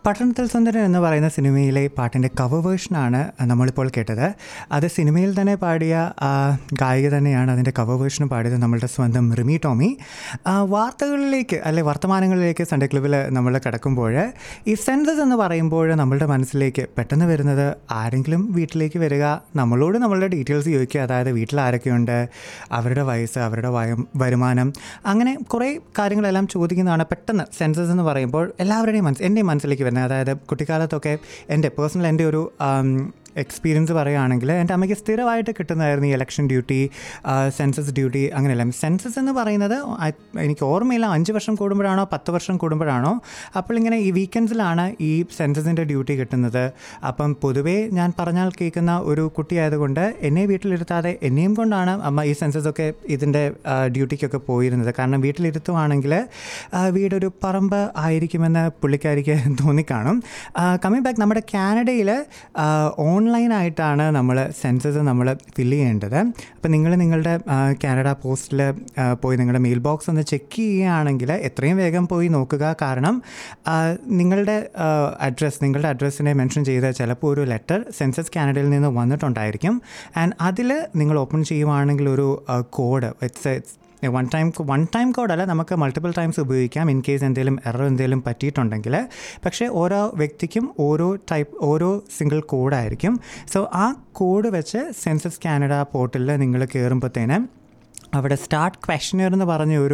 പട്ടണത്തിൽ സുന്ദരൻ എന്ന് പറയുന്ന സിനിമയിലെ പാട്ടിൻ്റെ കവർ വേർഷനാണ് നമ്മളിപ്പോൾ കേട്ടത് അത് സിനിമയിൽ തന്നെ പാടിയ ആ, ഗായിക തന്നെയാണ് അതിൻ്റെ കവർ വേർഷൻ പാടിയത് നമ്മളുടെ സ്വന്തം റിമി ടോമി ആ, വാർത്തകളിലേക്ക് അല്ലെ വർത്തമാനങ്ങളിലേക്ക് സൺഡേ ക്ലബിൽ നമ്മൾ കിടക്കുമ്പോൾ ഈ സെൻസസ് എന്ന് പറയുമ്പോൾ നമ്മളുടെ മനസ്സിലേക്ക് പെട്ടെന്ന് വരുന്നത് ആരെങ്കിലും വീട്ടിലേക്ക് വരിക നമ്മളോട് നമ്മളുടെ ഡീറ്റെയിൽസ് ചോദിക്കുക അതായത് വീട്ടിൽ ആരൊക്കെയുണ്ട് അവരുടെ വയസ്സ് അവരുടെ വയം വരുമാനം അങ്ങനെ കുറേ കാര്യങ്ങളെല്ലാം ചോദിക്കുന്നതാണ് പെട്ടെന്ന് സെൻസസ് എന്ന് പറയുമ്പോൾ എല്ലാവരുടെയും മനസ്സ് എൻ്റെയും മനസ്സിലേക്ക് വരുന്നത് അതായത് കുട്ടിക്കാലത്തൊക്കെ എൻ്റെ പേഴ്സണൽ എൻ്റെ ഒരു എക്സ്പീരിയൻസ് പറയുകയാണെങ്കിൽ എൻ്റെ അമ്മയ്ക്ക് സ്ഥിരമായിട്ട് കിട്ടുന്നതായിരുന്നു ഈ ഇലക്ഷൻ ഡ്യൂട്ടി സെൻസസ് ഡ്യൂട്ടി അങ്ങനെയല്ല സെൻസസ് എന്ന് പറയുന്നത് I- എനിക്ക് ഓർമ്മയില്ല അഞ്ച് വർഷം കൂടുമ്പോഴാണോ പത്ത് വർഷം കൂടുമ്പോഴാണോ അപ്പോൾ ഇങ്ങനെ ഈ വീക്കെൻഡ്സിലാണ് ഈ സെൻസസിൻ്റെ ഡ്യൂട്ടി കിട്ടുന്നത് അപ്പം പൊതുവേ ഞാൻ പറഞ്ഞാൽ കേൾക്കുന്ന ഒരു കുട്ടിയായതുകൊണ്ട് എന്നെ വീട്ടിലിരുത്താതെ എന്നെയും കൊണ്ടാണ് അമ്മ ഈ സെൻസസ് ഒക്കെ ഇതിൻ്റെ ഡ്യൂട്ടിക്കൊക്കെ പോയിരുന്നത് കാരണം വീട്ടിലിരുത്തുവാണെങ്കിൽ ആ, വീടൊരു പറമ്പ് ആയിരിക്കുമെന്ന് പുള്ളിക്കാരിക്ക് തോന്നിക്കാണും കമ്മിങ് ബാക്ക് നമ്മുടെ കാനഡയിൽ ഓൺലൈനായിട്ടാണ് നമ്മൾ സെൻസസ് നമ്മൾ ഫില്ല് ചെയ്യേണ്ടത് അപ്പോൾ നിങ്ങൾ നിങ്ങളുടെ ആ, കാനഡ പോസ്റ്റിൽ പോയി നിങ്ങളുടെ മെയിൽ ബോക്സ് ഒന്ന് ചെക്ക് ചെയ്യുകയാണെങ്കിൽ എത്രയും വേഗം പോയി നോക്കുക കാരണം ആ, നിങ്ങളുടെ അഡ്രസ്സ് നിങ്ങളുടെ അഡ്രസ്സിനെ മെൻഷൻ ചെയ്ത് ചിലപ്പോൾ ഒരു ലെറ്റർ സെൻസസ് കാനഡയിൽ നിന്ന് വന്നിട്ടുണ്ടായിരിക്കും ആൻഡ് അതിൽ നിങ്ങൾ ഓപ്പൺ ചെയ്യുവാണെങ്കിൽ ഒരു code it's one time one time കോഡല്ല നമുക്ക് മൾട്ടിപ്പിൾ ടൈംസ് ഉപയോഗിക്കാം ഇൻ കേസ് എന്തെങ്കിലും എറർ എന്തെങ്കിലും പറ്റിയിട്ടുണ്ടെങ്കിൽ പക്ഷേ ഓരോ വ്യക്തിക്കും ഓരോ ടൈപ്പ് ഓരോ സിംഗിൾ കോഡായിരിക്കും സോ ആ കോഡ് വെച്ച് സെൻസസ് കാനഡ പോർട്ടലിൽ നിങ്ങൾ കയറുമ്പോഴത്തേന് അവിടെ സ്റ്റാർട്ട് ക്വസ്റ്റ്യനർ എന്ന് പറഞ്ഞ ഒരു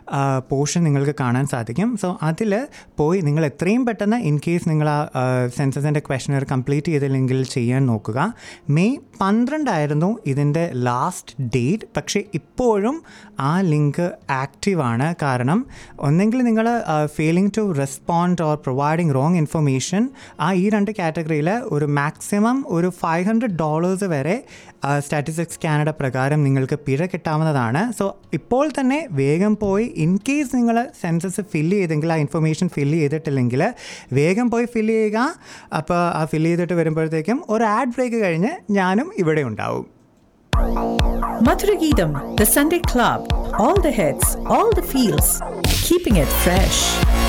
പോർഷൻ നിങ്ങൾക്ക് കാണാൻ സാധിക്കും സോ അതിൽ പോയി നിങ്ങൾ എത്രയും പെട്ടെന്ന് ഇൻ കേസ് നിങ്ങൾ ആ സെൻസസിൻ്റെ ക്വസ്റ്റ്യനർ കംപ്ലീറ്റ് ചെയ്തില്ലെങ്കിൽ ചെയ്യാൻ നോക്കുക മെയ് പന്ത്രണ്ടായിരുന്നു ഇതിൻ്റെ ലാസ്റ്റ് ഡേറ്റ് പക്ഷേ ഇപ്പോഴും ആ ലിങ്ക് ആക്റ്റീവാണ് കാരണം ഒന്നെങ്കിൽ നിങ്ങൾ failing to respond or providing wrong information ആ ഈ രണ്ട് കാറ്റഗറിയിൽ ഒരു മാക്സിമം ഒരു ഫൈവ് ഹൺഡ്രഡ് ഡോളേഴ്സ് വരെ സ്റ്റാറ്റിസ്റ്റിക്സ് കാനഡ പ്രകാരം നിങ്ങൾക്ക് പിഴ കിട്ടാവുന്നതാണ് സോ ഇപ്പോൾ തന്നെ വേഗം പോയി ഇൻ കേസ് നിങ്ങൾ സെൻസസ് ഫില്ല് ചെയ്തെങ്കിൽ ആ ഇൻഫർമേഷൻ ഫില്ല് ചെയ്തിട്ടില്ലെങ്കിൽ വേഗം പോയി ഫില്ല് ചെയ്യുക അപ്പോൾ ആ ഫില്ല് ചെയ്തിട്ട് വരുമ്പോഴത്തേക്കും ഒരു ആഡ് ബ്രേക്ക് കഴിഞ്ഞ് ഞാനും ഇവിടെ ഉണ്ടാവും Madhuragidam, the Sunday Club. All the hits, all the feels. Keeping it fresh.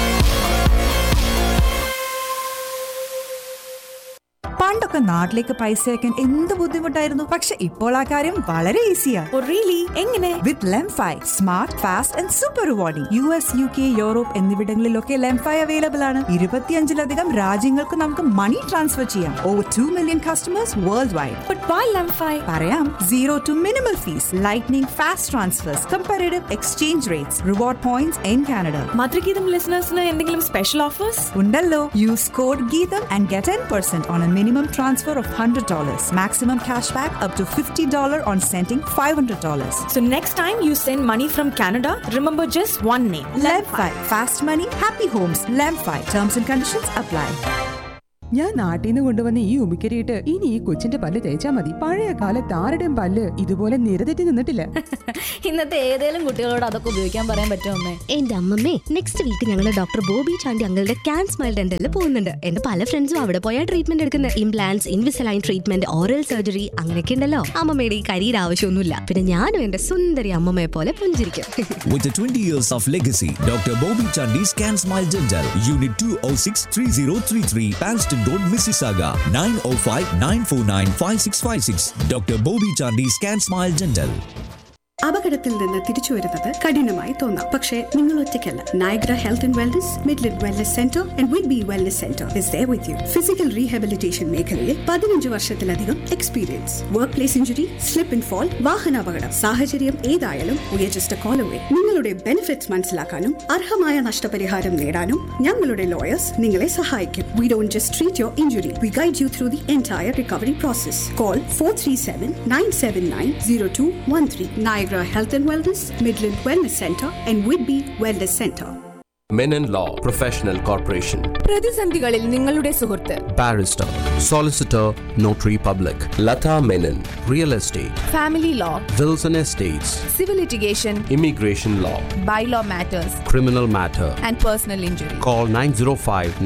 പണ്ടൊക്കെ നാട്ടിലേക്ക് പൈസ അയക്കാൻ എന്ത് ബുദ്ധിമുട്ടായിരുന്നു പക്ഷെ ഇപ്പോൾ ആ കാര്യം വളരെ ഈസിയാ എങ്ങനെ with Lemfi smart fast and super rewarding U S U K Europe എന്നിവിടങ്ങളിലൊക്കെ ലെംഫൈ അവൈലബിൾ ആണ് ഇരുപത്തിയഞ്ചിലധികം രാജ്യങ്ങൾക്ക് നമുക്ക് മണി ട്രാൻസ്ഫർ ചെയ്യാം over two million customers world wide But why Lamfi? പറയാം zero to minimal fees lightning fast transfers comparative exchange rates reward points in Canada Madhurageetham ലിസണേഴ്സിന് എന്തെങ്കിലും special offers ഉണ്ടല്ലോ use code Geetham and get ten percent on a minimum transfer of hundred dollars maximum cash back up to fifty dollar on sending five hundred dollars So next time you send money from Canada, remember just one name. Lemfi. Fast money, happy homes. Lemfi. Terms and conditions apply. ഞാൻ നാട്ടിൽ നിന്ന് കൊണ്ടുവന്ന ഈ ഉമിക്കരിയിട്ട് ഇനി ഈ കൊച്ചിന്റെ പല്ല് തേച്ചാ മതി പഴയ കാലത്ത് ആരുടെയും പല്ല് ഇതുപോലെ നിരതെറ്റി നിന്നിട്ടില്ല ഇന്നത്തെ ഏതേലും കുട്ടികളോട് അതൊക്കെ ഉപയോഗിക്കാൻ പറയാൻ പറ്റുമോ എന്റെ അമ്മമ്മേ നെക്സ്റ്റ് വീക്ക് ഞങ്ങൾ ഡോക്ടർ ബോബി ചാണ്ടി അങ്ങളുടെ ക്യാൻ സ്മൈൽ ഡെന്റലിൽ പോകുന്നുണ്ട് എന്റെ പല ഫ്രണ്ട്സും അവിടെ പോയാൽ ട്രീറ്റ്മെന്റ് എടുക്കുന്നത് implants invisalign treatment oral surgery അങ്ങനെയൊക്കെ ഉണ്ടല്ലോ അമ്മമ്മയുടെ ഈ കരിയുടെ ആവശ്യമൊന്നുമില്ല പിന്നെ ഞാനും എന്റെ സുന്ദരി അമ്മമ്മയെ പോലെ പുഞ്ചിരിക്കും With the 20 years of legacy, Dr. Bobby Chandi's Can Smile Dental, Unit 206 3033, Panston Road, Mississauga, 905 949 5656. Dr. Bobby Chandi's Can Smile Dental. അപകടത്തിൽ നിന്ന് തിരിച്ചു വരുന്നത് കഠിനമായി തോന്നാം പക്ഷേ നിങ്ങൾ ഒറ്റയ്ക്കല്ല Niagara health and wellness Midland wellness centre and wid B wellness centre is there with you physical rehabilitation മേഖലയിൽ പതിനഞ്ച് വർഷത്തിലധികം experience work place injury slip and fall വാഹനാപകടം സാഹചര്യം ഏതായാലും we are just call away നിങ്ങളുടെ ബെനിഫിറ്റ്സ് മനസ്സിലാക്കാനും അർഹമായ നഷ്ടപരിഹാരം നേടാനും ഞങ്ങളുടെ ലോയേഴ്സ് നിങ്ങളെ സഹായിക്കും we don't just treat your injury we guide you through the entire recovery process call four three seven nine seven nine zero two one three Niagara Health and Wellness, Midland Wellness Center, and Whitby Wellness Center. Menon Law Professional Corporation. പ്രതിസന്ധികളിൽ നിങ്ങളുടെ സുഹൃത്ത് Barrister, Solicitor, Notary Public. Lata Menon, Real Estate, family law Wilson Estates, civil litigation Immigration Law, bylaw matters Criminal Matter. And personal injury Call 905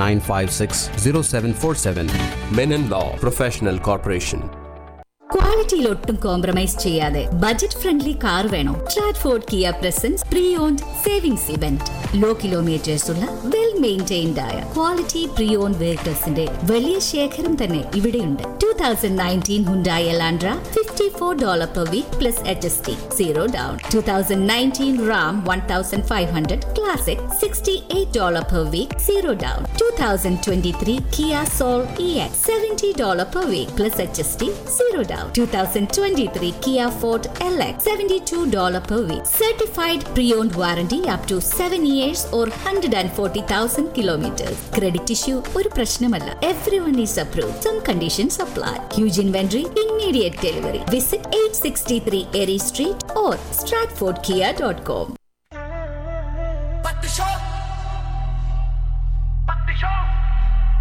956 0747. Menon Law Professional Corporation. ക്വാളിറ്റിയിൽ ഒട്ടും compromise ചെയ്യാതെ budget friendly car വേണോ Stratford Kia presents pre owned savings event low kilometres ഉള്ള well maintained ആയ quality pre owned വെഹിക്കിൾസിന്റെ വലിയ ശേഖരം തന്നെ ഇവിടെയുണ്ട് two thousand nineteen Hyundai Elantra fifty four dollar per week plus H S T zero down two thousand nineteen Ram one thousand five hundred classic sixty eight dollar per week zero down two thousand twenty three Kia Soul E X seventy dollar per week plus H S T zero down two thousand twenty three Kia Forte L X seventy two dollar per week certified pre owned warranty up to seven years or hundred and forty thousand kilometres credit issue ഒരു പ്രശ്നമല്ല everyone is approve some conditions apply huge inventory immediate delivery visit eight sixty three Erie street or Stratford Kia dot com